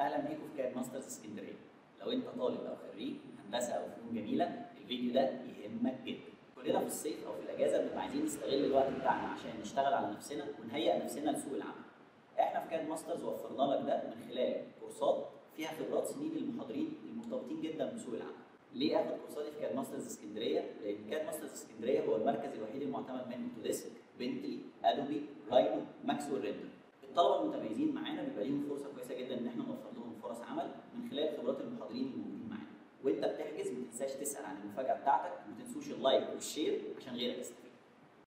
اهلا بيكم في كاد ماسترز اسكندريه لو انت طالب او خريج هندسه او فنون جميله الفيديو ده يهمك جدا كلنا في الصيف او في الاجازه بنبقى عايزين نستغل الوقت بتاعنا عشان نشتغل على نفسنا ونهيئ نفسنا لسوق العمل احنا في كاد ماسترز وفرنا لك ده من خلال كورسات فيها خبرات سنين للمحاضرين المرتبطين جدا بسوق العمل ليه اخد كورساتي في كاد ماسترز اسكندريه؟ لان كاد ماسترز اسكندريه هو المركز الوحيد المعتمد من اوتوديسك، بنتلي، ادوبي، راينو، ماكس والريندر. الطلبه المتميزين معانا بيبقى ليهم فرصه كويسه جدا ان احنا نوفر لهم فرص عمل من خلال خبرات المحاضرين الموجودين معانا. وانت بتحجز ما تنساش تسال عن المفاجاه بتاعتك وما تنسوش اللايك والشير عشان غيرك يستفيد.